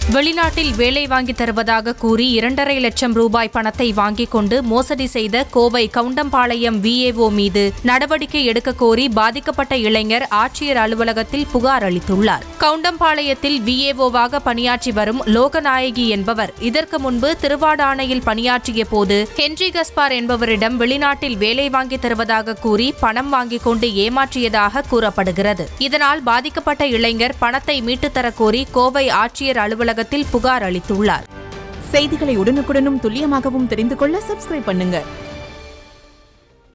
வெளிநாட்டில் வேலை வாங்கி தருவதாக கூறி இரண்டரை லட்சம் ரூபாய் பணத்தை வாங்கிக் கொண்டு மோசடி செய்த கோவை கவுண்டம்பாளையம் விஏஓ மீது நடவடிக்கை எடுக்க கோரி பாதிக்கப்பட்ட இளைஞர் ஆட்சியர் அலுவலகத்தில் புகார் அளித்துள்ளார் கவுண்டம்பாளையத்தில் விஏஓவாக பணியாற்றி வரும் லோகநாயகி என்பவர் இதற்கு முன்பு திருவாடானையில் பணியாற்றிய போது ஹென்றி கஸ்பார் என்பவரிடம் வெளிநாட்டில் வேலை வாங்கி தருவதாக கூறி பணம் வாங்கிக் கொண்டு ஏமாற்றியதாக கூறப்படுகிறது இதனால் பாதிக்கப்பட்ட இளைஞர் பணத்தை மீட்டுத் தரக் கோரி கோவை ஆட்சியர் அலுவலகத்தில் புகார் அளித்துள்ளார் செய்திகளை உடனுக்குடனும் துல்லியமாகவும் தெரிந்து கொள்ள சப்ஸ்கிரைப் பண்ணுங்க